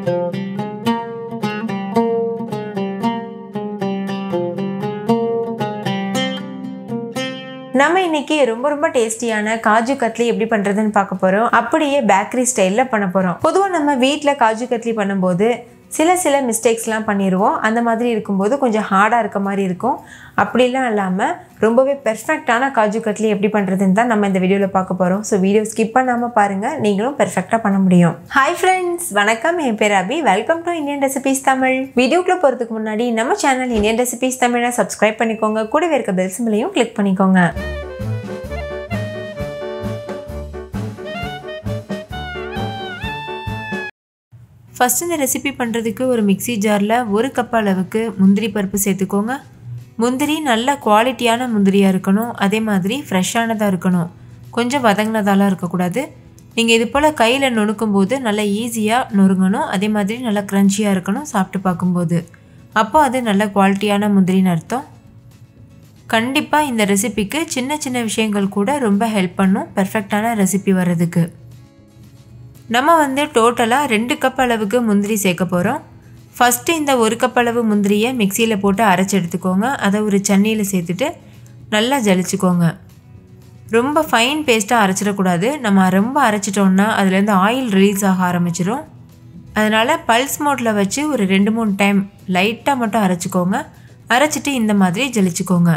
நம்ம இன்னைக்கு ரொம்ப ரொம்ப டேஸ்டியான காஜு கட்லி எப்படி பண்ணுறதுன்னு பார்க்க போகிறோம் அப்படியே பேக்கரி ஸ்டைலில் பண்ண போகிறோம் பொதுவாக நம்ம வீட்டில் காஜு கட்லி பண்ணும்போது சில சில மிஸ்டேக்ஸ்லாம் பண்ணிடுவோம் அந்த மாதிரி இருக்கும்போது கொஞ்சம் ஹார்டாக இருக்க மாதிரி இருக்கும் அப்படிலாம் இல்லாமல் ரொம்பவே பெர்ஃபெக்டான காஜு கட்லி எப்படி பண்ணுறதுன்னு தான் நம்ம இந்த வீடியோவில் பார்க்க போகிறோம் ஸோ வீடியோ ஸ்கிப் பண்ணாமல் பாருங்கள் நீங்களும் பெர்ஃபெக்டாக பண்ண முடியும் ஹாய் ஃப்ரெண்ட்ஸ் வணக்கம் என் பேர் Abhi welcome to Indian recipes Tamil வீடியோக்குள்ளே போகிறதுக்கு முன்னாடி நம்ம சேனல் இந்தியன் ரெசிபீஸ் தமிழை சப்ஸ்கிரைப் பண்ணிக்கோங்க கூடவே இருக்க பெல் சிம்பிளையும் கிளிக் பண்ணிக்கோங்க ஃபஸ்ட் இந்த ரெசிபி பண்ணுறதுக்கு ஒரு மிக்சி ஜாரில் ஒரு கப் அளவுக்கு முந்திரி பருப்பு சேர்த்துக்கோங்க முந்திரி நல்ல குவாலிட்டியான முந்திரியாக இருக்கணும் அதே மாதிரி ஃப்ரெஷ்ஷானதாக இருக்கணும் கொஞ்சம் வதங்கினதாலாம் இருக்கக்கூடாது நீங்கள் இது போல் கையில் நுணுக்கும் போது நல்லா ஈஸியாக நொறுங்கணும் அதே மாதிரி நல்லா க்ரன்ச்சியாக இருக்கணும் சாப்பிட்டு பார்க்கும்போது அப்போ அது நல்ல குவாலிட்டியான முந்திரின்னு அர்த்தம் கண்டிப்பாக இந்த ரெசிபிக்கு சின்ன சின்ன விஷயங்கள் கூட ரொம்ப ஹெல்ப் பண்ணும் பெர்ஃபெக்டான ரெசிபி வர்றதுக்கு நம்ம வந்து டோட்டலாக ரெண்டு கப் அளவுக்கு முந்திரி சேர்க்க போகிறோம் ஃபஸ்ட்டு இந்த ஒரு கப் அளவு முந்திரியை மிக்சியில் போட்டு அரைச்சி எடுத்துக்கோங்க அதை ஒரு சன்னியில் சேர்த்துட்டு நல்லா ஜலிச்சுக்கோங்க ரொம்ப ஃபைன் பேஸ்ட்டாக அரைச்சிடக்கூடாது நம்ம ரொம்ப அரைச்சிட்டோம்னா அதுலேருந்து ஆயில் ரிலீஸ் ஆக ஆரம்பிச்சிடும் அதனால் பல்ஸ் மோட்டில் வச்சு ஒரு ரெண்டு மூணு டைம் லைட்டாக மட்டும் அரைச்சிக்கோங்க அரைச்சிட்டு இந்த மாதிரி ஜலிச்சுக்கோங்க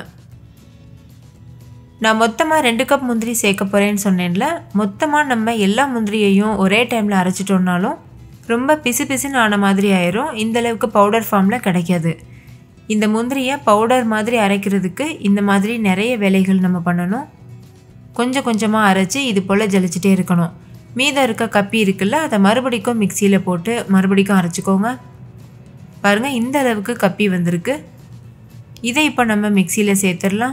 நான் மொத்தமாக ரெண்டு கப் முந்திரி சேர்க்க போகிறேன்னு சொன்னேன்ல மொத்தமாக நம்ம எல்லா முந்திரியையும் ஒரே டைமில் அரைச்சிட்டோம்னாலும் ரொம்ப பிசு பிசுன்னு ஆன மாதிரி ஆயிரும் இந்தளவுக்கு பவுடர் ஃபார்மில் கிடைக்காது இந்த முந்திரியை பவுடர் மாதிரி அரைக்கிறதுக்கு இந்த மாதிரி நிறைய வேலைகள் நம்ம பண்ணணும் கொஞ்சம் கொஞ்சமாக அரைச்சி இது போல் ஜலிச்சிட்டே இருக்கணும் மீதம் இருக்க கப்பி இருக்குல்ல அதை மறுபடிக்கும் மிக்சியில் போட்டு மறுபடிக்கும் அரைச்சிக்கோங்க பாருங்கள் இந்த அளவுக்கு கப்பி வந்திருக்கு இதை இப்போ நம்ம மிக்சியில் சேர்த்துடலாம்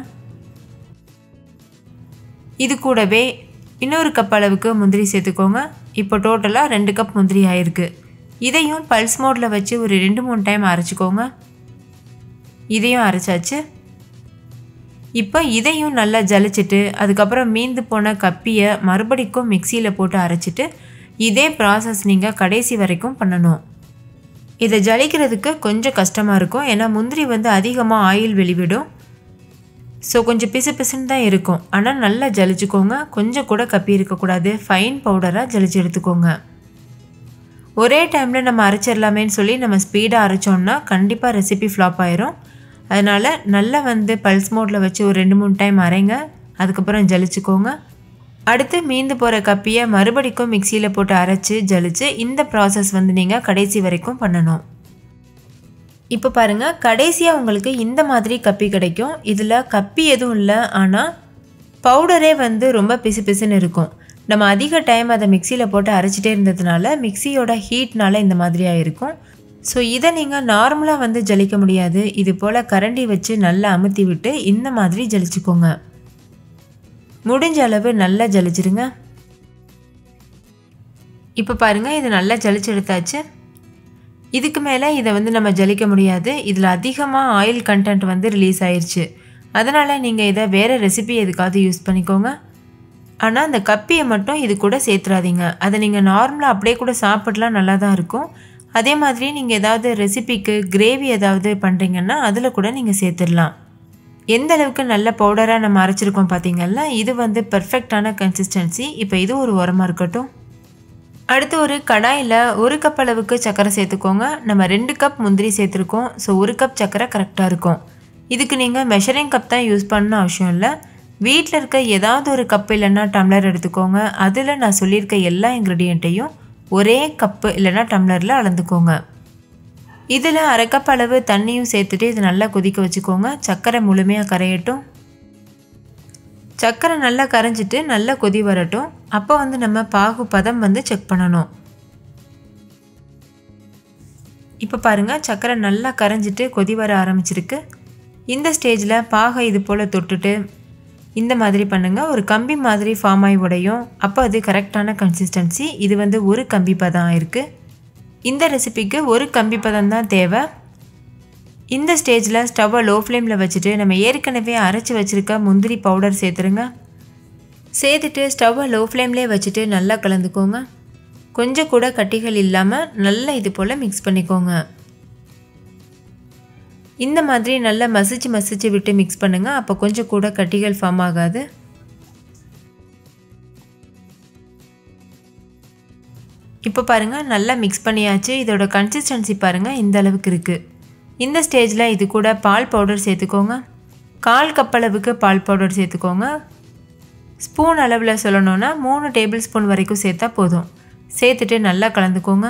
இது கூடவே இன்னொரு கப் அளவுக்கு முந்திரி சேர்த்துக்கோங்க இப்போ டோட்டலாக ரெண்டு கப் முந்திரி ஆயிருக்கு இதையும் பல்ஸ் மோடில் வச்சு ஒரு ரெண்டு மூணு டைம் அரைச்சிக்கோங்க இதையும் அரைச்சாச்சு இப்போ இதையும் நல்லா ஜலிச்சிட்டு அதுக்கப்புறம் மீந்து போன கப்பியை மறுபடிக்கும் மிக்சியில் போட்டு அரைச்சிட்டு இதே ப்ராசஸ் நீங்கள் கடைசி வரைக்கும் பண்ணணும் இதை ஜலிக்கிறதுக்கு கொஞ்சம் கஷ்டமாக இருக்கும் ஏன்னா முந்திரி வந்து அதிகமாக ஆயில் வெளிவிடும் ஸோ கொஞ்சம் பிசு பிசுன்னு தான் இருக்கும் ஆனால் நல்லா ஜலிச்சுக்கோங்க கொஞ்சம் கூட கப்பி இருக்கக்கூடாது ஃபைன் பவுடராக ஜலிச்சு எடுத்துக்கோங்க ஒரே டைமில் நம்ம அரைச்சிடலாமேன்னு சொல்லி நம்ம ஸ்பீடாக அரைச்சோம்னா கண்டிப்பாக ரெசிபி ஃப்ளாப் ஆயிரும் அதனால் நல்லா வந்து பல்ஸ் மோட்டில் வச்சு ஒரு ரெண்டு மூணு டைம் அரைங்க அதுக்கப்புறம் ஜலிச்சுக்கோங்க அடுத்து மீந்து போகிற கப்பியை மறுபடிக்கும் மிக்சியில் போட்டு அரைச்சி ஜலிச்சு இந்த ப்ராசஸ் வந்து நீங்கள் கடைசி வரைக்கும் பண்ணணும் இப்போ பாருங்கள் கடைசியாக உங்களுக்கு இந்த மாதிரி கப்பி கிடைக்கும் இதில் கப்பி எதுவும் இல்லை ஆனால் பவுடரே வந்து ரொம்ப பிசு பிசுன்னு இருக்கும் நம்ம அதிக டைம் அதை மிக்சியில் போட்டு அரைச்சிட்டே இருந்ததுனால மிக்சியோட ஹீட்னால இந்த மாதிரியாக இருக்கும் ஸோ இதை நீங்கள் நார்மலாக வந்து ஜலிக்க முடியாது இது போல் கரண்டி வச்சு நல்லா அமுத்தி விட்டு இந்த மாதிரி ஜலிச்சுக்கோங்க முடிஞ்ச அளவு நல்லா ஜலிச்சிருங்க இப்போ பாருங்கள் இது நல்லா ஜலிச்சு எடுத்தாச்சு இதுக்கு மேலே இதை வந்து நம்ம ஜலிக்க முடியாது இதில் அதிகமாக ஆயில் கண்டென்ட் வந்து ரிலீஸ் ஆயிடுச்சு அதனால் நீங்கள் இதை வேறு ரெசிபி எதுக்காவது யூஸ் பண்ணிக்கோங்க ஆனால் அந்த கப்பியை மட்டும் இது கூட சேர்த்துறாதீங்க அதை நீங்கள் நார்மலாக அப்படியே கூட சாப்பிடலாம் நல்லா தான் இருக்கும் அதே மாதிரி நீங்கள் ஏதாவது ரெசிபிக்கு கிரேவி ஏதாவது பண்ணுறீங்கன்னா அதில் கூட நீங்கள் சேர்த்துடலாம் எந்த அளவுக்கு நல்ல பவுடராக நம்ம அரைச்சிருக்கோம் பார்த்தீங்கல்ல இது வந்து பர்ஃபெக்டான கன்சிஸ்டன்சி இப்போ இது ஒரு உரமாக இருக்கட்டும் அடுத்து ஒரு கடாயில் ஒரு கப் அளவுக்கு சர்க்கரை சேர்த்துக்கோங்க நம்ம ரெண்டு கப் முந்திரி சேர்த்துருக்கோம் ஸோ ஒரு கப் சர்க்கரை கரெக்டாக இருக்கும் இதுக்கு நீங்கள் மெஷரிங் கப் தான் யூஸ் பண்ணணும் அவசியம் இல்லை வீட்டில் இருக்க ஏதாவது ஒரு கப் இல்லைன்னா டம்ளர் எடுத்துக்கோங்க அதில் நான் சொல்லியிருக்க எல்லா இன்க்ரீடியண்ட்டையும் ஒரே கப்பு இல்லைன்னா டம்ளரில் அளந்துக்கோங்க இதில் அரை கப் அளவு தண்ணியும் சேர்த்துட்டு இது நல்லா கொதிக்க வச்சுக்கோங்க சர்க்கரை முழுமையாக கரையட்டும் சர்க்கரை நல்லா கரைஞ்சிட்டு நல்லா கொதி வரட்டும் அப்போ வந்து நம்ம பாகு பதம் வந்து செக் பண்ணணும் இப்போ பாருங்கள் சர்க்கரை நல்லா கரைஞ்சிட்டு கொதி வர ஆரம்பிச்சிருக்கு இந்த ஸ்டேஜில் பாகை இது போல் தொட்டுட்டு இந்த மாதிரி பண்ணுங்கள் ஒரு கம்பி மாதிரி ஃபார்ம் ஆகி உடையும் அப்போ அது கரெக்டான கன்சிஸ்டன்சி இது வந்து ஒரு கம்பி பதம் இருக்குது இந்த ரெசிபிக்கு ஒரு கம்பி பதம் தான் தேவை இந்த ஸ்டேஜில் ஸ்டவ்வை லோ ஃப்ளேமில் வச்சுட்டு நம்ம ஏற்கனவே அரைச்சி வச்சுருக்க முந்திரி பவுடர் சேர்த்துருங்க சேர்த்துட்டு ஸ்டவ்வை லோ ஃப்ளேம்லேயே வச்சுட்டு நல்லா கலந்துக்கோங்க கொஞ்சம் கூட கட்டிகள் இல்லாமல் நல்லா இது போல் மிக்ஸ் பண்ணிக்கோங்க இந்த மாதிரி நல்லா மசிச்சு மசிச்சு விட்டு மிக்ஸ் பண்ணுங்கள் அப்போ கொஞ்சம் கூட கட்டிகள் ஃபார்ம் ஆகாது இப்போ பாருங்கள் நல்லா மிக்ஸ் பண்ணியாச்சு இதோட கன்சிஸ்டன்சி பாருங்கள் இந்த அளவுக்கு இருக்குது இந்த ஸ்டேஜில் இது கூட பால் பவுடர் சேர்த்துக்கோங்க கால் கப் அளவுக்கு பால் பவுடர் சேர்த்துக்கோங்க ஸ்பூன் அளவில் சொல்லணுன்னா மூணு டேபிள் ஸ்பூன் வரைக்கும் சேர்த்தா போதும் சேர்த்துட்டு நல்லா கலந்துக்கோங்க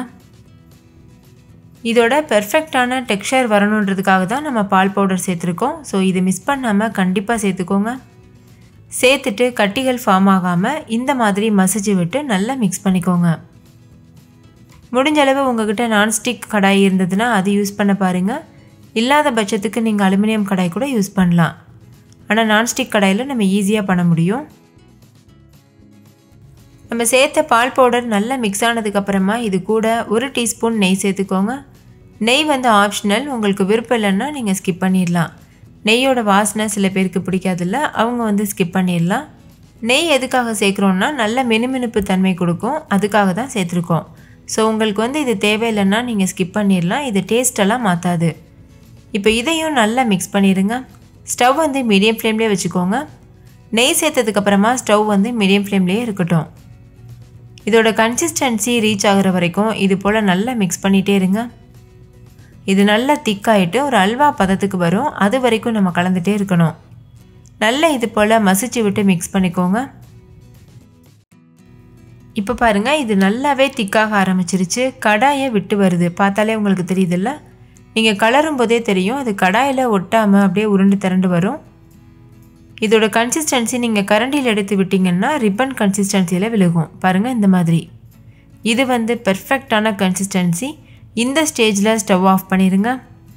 இதோட பெர்ஃபெக்டான டெக்ஸ்சர் வரணுன்றதுக்காக தான் நம்ம பால் பவுடர் சேர்த்துருக்கோம் ஸோ இது மிஸ் பண்ணாமல் கண்டிப்பாக சேர்த்துக்கோங்க சேர்த்துட்டு கட்டிகள் ஃபார்ம் ஆகாமல் இந்த மாதிரி மசிச்சு விட்டு நல்லா மிக்ஸ் பண்ணிக்கோங்க முடிஞ்ச அளவு உங்ககிட்ட நான்ஸ்டிக் கடாய் இருந்ததுன்னா அது யூஸ் பண்ண பாருங்கள் இல்லாத பட்சத்துக்கு நீங்கள் அலுமினியம் கடாய் கூட யூஸ் பண்ணலாம் ஆனால் நான்ஸ்டிக் கடாயில் நம்ம ஈஸியாக பண்ண முடியும் நம்ம சேர்த்த பால் பவுடர் நல்லா மிக்ஸ் ஆனதுக்கப்புறமா இது கூட ஒரு டீஸ்பூன் நெய் சேர்த்துக்கோங்க நெய் வந்து ஆப்ஷனல் உங்களுக்கு விருப்பம் இல்லைன்னா நீங்கள் ஸ்கிப் பண்ணிடலாம் நெய்யோட வாசனை சில பேருக்கு பிடிக்காதில்ல அவங்க வந்து ஸ்கிப் பண்ணிடலாம் நெய் எதுக்காக சேர்க்குறோன்னா நல்ல மினுமினுப்பு தன்மை கொடுக்கும் அதுக்காக தான் சேர்த்துருக்கோம் ஸோ உங்களுக்கு வந்து இது தேவையில்லைன்னா நீங்கள் ஸ்கிப் பண்ணிடலாம் இது டேஸ்டெல்லாம் மாற்றாது இப்போ இதையும் நல்லா மிக்ஸ் பண்ணிடுங்க ஸ்டவ் வந்து மீடியம் ஃப்ளேம்லேயே வச்சுக்கோங்க நெய் சேர்த்ததுக்கப்புறமா ஸ்டவ் வந்து மீடியம் ஃப்ளேம்லேயே இருக்கட்டும் இதோட கன்சிஸ்டன்சி ரீச் ஆகிற வரைக்கும் இது போல் நல்லா மிக்ஸ் பண்ணிகிட்டே இருங்க இது நல்லா திக்காயிட்டு ஒரு அல்வா பதத்துக்கு வரும் அது வரைக்கும் நம்ம கலந்துகிட்டே இருக்கணும் நல்லா இது போல் மசிச்சு விட்டு மிக்ஸ் பண்ணிக்கோங்க இப்போ பாருங்கள் இது நல்லாவே திக்காக ஆரம்பிச்சிருச்சு கடாயை விட்டு வருது பார்த்தாலே உங்களுக்கு தெரியுதுல்ல நீங்கள் கலரும் போதே தெரியும் அது கடாயில் ஒட்டாமல் அப்படியே உருண்டு திரண்டு வரும் இதோட கன்சிஸ்டன்சி நீங்கள் கரண்டியில் எடுத்து விட்டிங்கன்னா ரிப்பன் கன்சிஸ்டன்சியில் விழுகும் பாருங்கள் இந்த மாதிரி இது வந்து பெர்ஃபெக்டான கன்சிஸ்டன்சி இந்த ஸ்டேஜில் ஸ்டவ் ஆஃப் பண்ணிடுங்க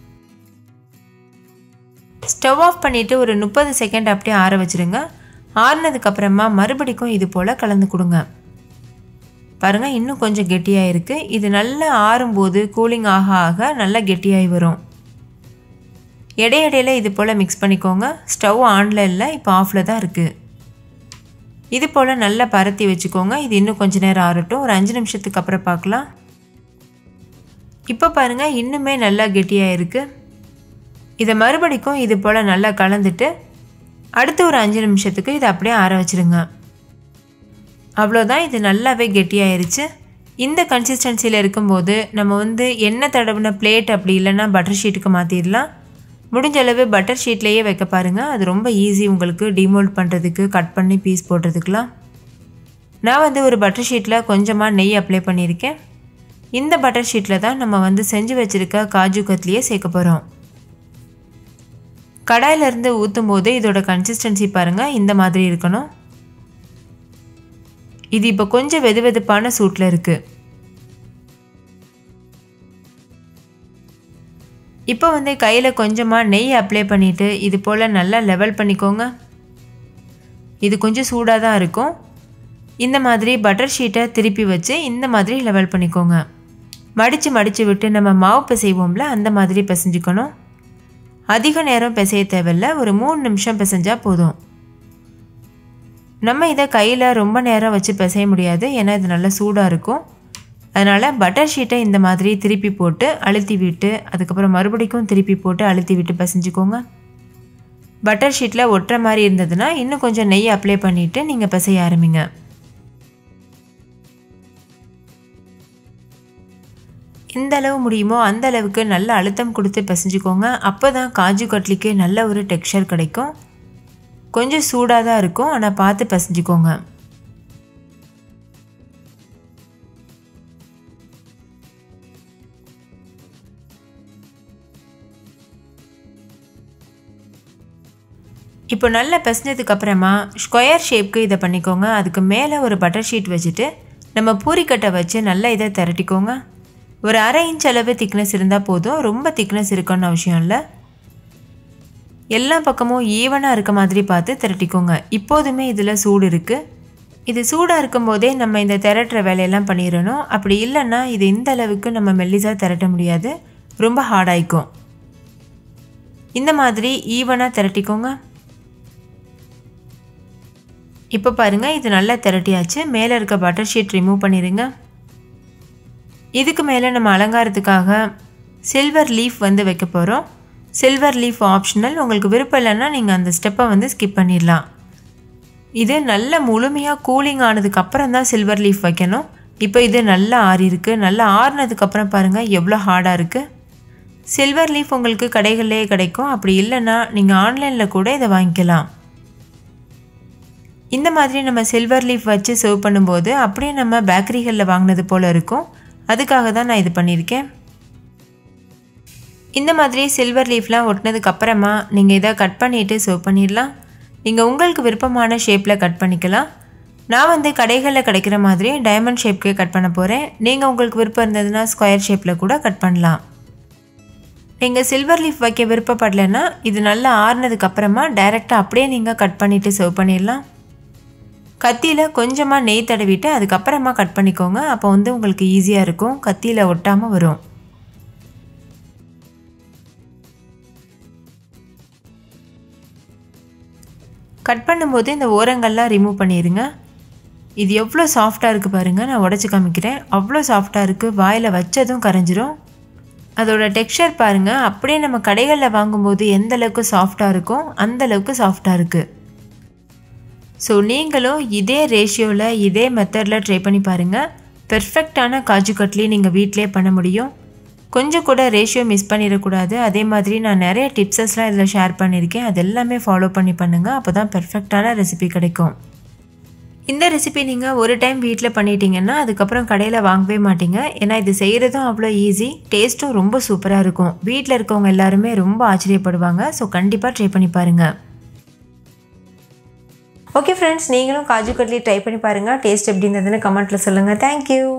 ஸ்டவ் ஆஃப் பண்ணிவிட்டு ஒரு முப்பது செகண்ட் அப்படியே ஆற வச்சுருங்க ஆறுனதுக்கப்புறமா மறுபடிக்கும் இது போல் கலந்து கொடுங்க பாருங்கள் இன்னும் கொஞ்சம் கெட்டியாக இருக்குது இது நல்லா ஆறும்போது கூலிங் ஆக ஆக நல்லா கெட்டியாகி வரும் இடையிடையில இது போல் மிக்ஸ் பண்ணிக்கோங்க ஸ்டவ் ஆனில் இல்லை இப்போ ஆஃபில் தான் இருக்குது இது போல் நல்லா பரத்தி வச்சுக்கோங்க இது இன்னும் கொஞ்ச நேரம் ஆறட்டும் ஒரு அஞ்சு நிமிஷத்துக்கு அப்புறம் பார்க்கலாம் இப்போ பாருங்கள் இன்னுமே நல்லா கெட்டியாக இருக்குது இதை மறுபடிக்கும் இது போல் நல்லா கலந்துட்டு அடுத்து ஒரு அஞ்சு நிமிஷத்துக்கு இதை அப்படியே ஆற வச்சுருங்க அவ்வளோதான் இது நல்லாவே கெட்டியாயிருச்சு இந்த கன்சிஸ்டன்சியில் இருக்கும்போது நம்ம வந்து எண்ணெய் தடவின பிளேட் அப்படி இல்லைன்னா பட்டர் ஷீட்டுக்கு மாற்றிடலாம் முடிஞ்ச அளவு பட்டர் ஷீட்லேயே வைக்க பாருங்கள் அது ரொம்ப ஈஸி உங்களுக்கு டிமோல்ட் பண்ணுறதுக்கு கட் பண்ணி பீஸ் போடுறதுக்கெலாம் நான் வந்து ஒரு பட்டர் ஷீட்டில் கொஞ்சமாக நெய் அப்ளை பண்ணியிருக்கேன் இந்த பட்டர் ஷீட்டில் தான் நம்ம வந்து செஞ்சு வச்சுருக்க காஜு கத்லியே சேர்க்க போகிறோம் கடாயிலேருந்து ஊற்றும் போது இதோட கன்சிஸ்டன்சி பாருங்கள் இந்த மாதிரி இருக்கணும் இது இப்போ கொஞ்சம் வெது வெதுப்பான சூட்டில் இருக்குது இப்போ வந்து கையில் கொஞ்சமாக நெய் அப்ளை பண்ணிவிட்டு இது போல் நல்லா லெவல் பண்ணிக்கோங்க இது கொஞ்சம் சூடாக தான் இருக்கும் இந்த மாதிரி பட்டர் ஷீட்டை திருப்பி வச்சு இந்த மாதிரி லெவல் பண்ணிக்கோங்க மடித்து மடித்து விட்டு நம்ம மாவு பிசைவோம்ல அந்த மாதிரி பிசைஞ்சுக்கணும் அதிக நேரம் பிசைய தேவையில்ல ஒரு மூணு நிமிஷம் பிசைஞ்சால் போதும் நம்ம இதை கையில் ரொம்ப நேரம் வச்சு பிசைய முடியாது ஏன்னா இது நல்லா சூடாக இருக்கும் அதனால் பட்டர் ஷீட்டை இந்த மாதிரி திருப்பி போட்டு அழுத்தி விட்டு அதுக்கப்புறம் மறுபடிக்கும் திருப்பி போட்டு அழுத்தி விட்டு பிசைஞ்சுக்கோங்க பட்டர் ஷீட்டில் ஒட்டுற மாதிரி இருந்ததுன்னா இன்னும் கொஞ்சம் நெய் அப்ளை பண்ணிவிட்டு நீங்கள் பிசைய ஆரம்பிங்க எந்த அளவு முடியுமோ அந்த அளவுக்கு நல்ல அழுத்தம் கொடுத்து பிசைஞ்சுக்கோங்க அப்போ தான் காஜு கட்லிக்கு நல்ல ஒரு டெக்ஸ்சர் கிடைக்கும் கொஞ்சம் சூடாக தான் இருக்கும் ஆனால் பார்த்து பிசைஞ்சுக்கோங்க இப்போ நல்லா பிசைஞ்சதுக்கு அப்புறமா ஸ்கொயர் ஷேப்க்கு இதை பண்ணிக்கோங்க அதுக்கு மேலே ஒரு பட்டர் ஷீட் வச்சுட்டு நம்ம பூரிக்கட்டை வச்சு நல்லா இதை திரட்டிக்கோங்க ஒரு அரை இன்ச் அளவு திக்னஸ் இருந்தால் போதும் ரொம்ப திக்னஸ் இருக்குன்னு அவசியம் இல்லை எல்லா பக்கமும் ஈவனாக இருக்க மாதிரி பார்த்து திரட்டிக்கோங்க இப்போதுமே இதில் சூடு இருக்குது இது சூடாக இருக்கும்போதே நம்ம இந்த திரட்டுற வேலையெல்லாம் பண்ணிடணும் அப்படி இல்லைன்னா இது இந்த அளவுக்கு நம்ம மெல்லிசாக திரட்ட முடியாது ரொம்ப ஹார்டாயிக்கும் இந்த மாதிரி ஈவனாக திரட்டிக்கோங்க இப்போ பாருங்கள் இது நல்லா திரட்டியாச்சு மேலே இருக்க பட்டர் ஷீட் ரிமூவ் பண்ணிடுங்க இதுக்கு மேலே நம்ம அலங்காரத்துக்காக சில்வர் லீஃப் வந்து வைக்க போகிறோம் சில்வர் லீஃப் ஆப்ஷனல் உங்களுக்கு விருப்பம் இல்லைன்னா நீங்கள் அந்த ஸ்டெப்பை வந்து ஸ்கிப் பண்ணிடலாம் இது நல்ல முழுமையாக கூலிங் ஆனதுக்கு அப்புறம் தான் சில்வர் லீஃப் வைக்கணும் இப்போ இது நல்லா ஆறி இருக்கு நல்லா ஆறுனதுக்கப்புறம் பாருங்கள் எவ்வளோ ஹார்டாக இருக்குது சில்வர் லீஃப் உங்களுக்கு கடைகள்லேயே கிடைக்கும் அப்படி இல்லைன்னா நீங்கள் ஆன்லைனில் கூட இதை வாங்கிக்கலாம் இந்த மாதிரி நம்ம சில்வர் லீஃப் வச்சு சர்வ் பண்ணும்போது அப்படியே நம்ம பேக்கரிகளில் வாங்கினது போல் இருக்கும் அதுக்காக தான் நான் இது பண்ணியிருக்கேன் இந்த மாதிரி சில்வர் லீஃப்லாம் ஒட்டினதுக்கு அப்புறமா நீங்கள் இதை கட் பண்ணிவிட்டு சர்வ் பண்ணிடலாம் நீங்கள் உங்களுக்கு விருப்பமான ஷேப்பில் கட் பண்ணிக்கலாம் நான் வந்து கடைகளில் கிடைக்கிற மாதிரி டைமண்ட் ஷேப்க்கே கட் பண்ண போகிறேன் நீங்கள் உங்களுக்கு விருப்பம் இருந்ததுன்னா ஸ்கொயர் ஷேப்பில் கூட கட் பண்ணலாம் நீங்கள் சில்வர் லீஃப் வைக்க விருப்பப்படலைன்னா இது நல்லா ஆறுனதுக்கு அப்புறமா டைரெக்டாக அப்படியே நீங்கள் கட் பண்ணிவிட்டு சர்வ் பண்ணிடலாம் கத்தியில் கொஞ்சமாக நெய் தடவிட்டு அதுக்கப்புறமா கட் பண்ணிக்கோங்க அப்போ வந்து உங்களுக்கு ஈஸியாக இருக்கும் கத்தியில் ஒட்டாமல் வரும் கட் பண்ணும்போது இந்த ஓரங்கள்லாம் ரிமூவ் பண்ணிடுங்க இது எவ்வளோ சாஃப்டாக இருக்குது பாருங்கள் நான் உடச்சி காமிக்கிறேன் அவ்வளோ சாஃப்டாக இருக்குது வாயில் வச்சதும் கரைஞ்சிரும் அதோட டெக்ஸ்சர் பாருங்கள் அப்படியே நம்ம கடைகளில் வாங்கும்போது எந்த அளவுக்கு சாஃப்டாக இருக்கும் அந்த அளவுக்கு சாஃப்டாக இருக்குது ஸோ நீங்களும் இதே ரேஷியோவில் இதே மெத்தடில் ட்ரை பண்ணி பாருங்கள் பெர்ஃபெக்டான காஜு கட்லி நீங்கள் வீட்டிலே பண்ண முடியும் கொஞ்சம் கூட ரேஷியோ மிஸ் பண்ணிடக்கூடாது அதே மாதிரி நான் நிறைய டிப்ஸஸ்லாம் இதில் ஷேர் பண்ணியிருக்கேன் அது எல்லாமே ஃபாலோ பண்ணி பண்ணுங்கள் அப்போ தான் பெர்ஃபெக்டான ரெசிபி கிடைக்கும் இந்த ரெசிபி நீங்கள் ஒரு டைம் வீட்டில் பண்ணிட்டீங்கன்னா அதுக்கப்புறம் கடையில் வாங்கவே மாட்டீங்க ஏன்னா இது செய்கிறதும் அவ்வளோ ஈஸி டேஸ்ட்டும் ரொம்ப சூப்பராக இருக்கும் வீட்டில் இருக்கவங்க எல்லாருமே ரொம்ப ஆச்சரியப்படுவாங்க ஸோ கண்டிப்பாக ட்ரை பண்ணி பாருங்கள் ஓகே ஃப்ரெண்ட்ஸ் நீங்களும் காஜு கட்லி ட்ரை பண்ணி பாருங்கள் டேஸ்ட் எப்படி இருந்ததுன்னு கமெண்ட்டில் சொல்லுங்கள் தேங்க்யூ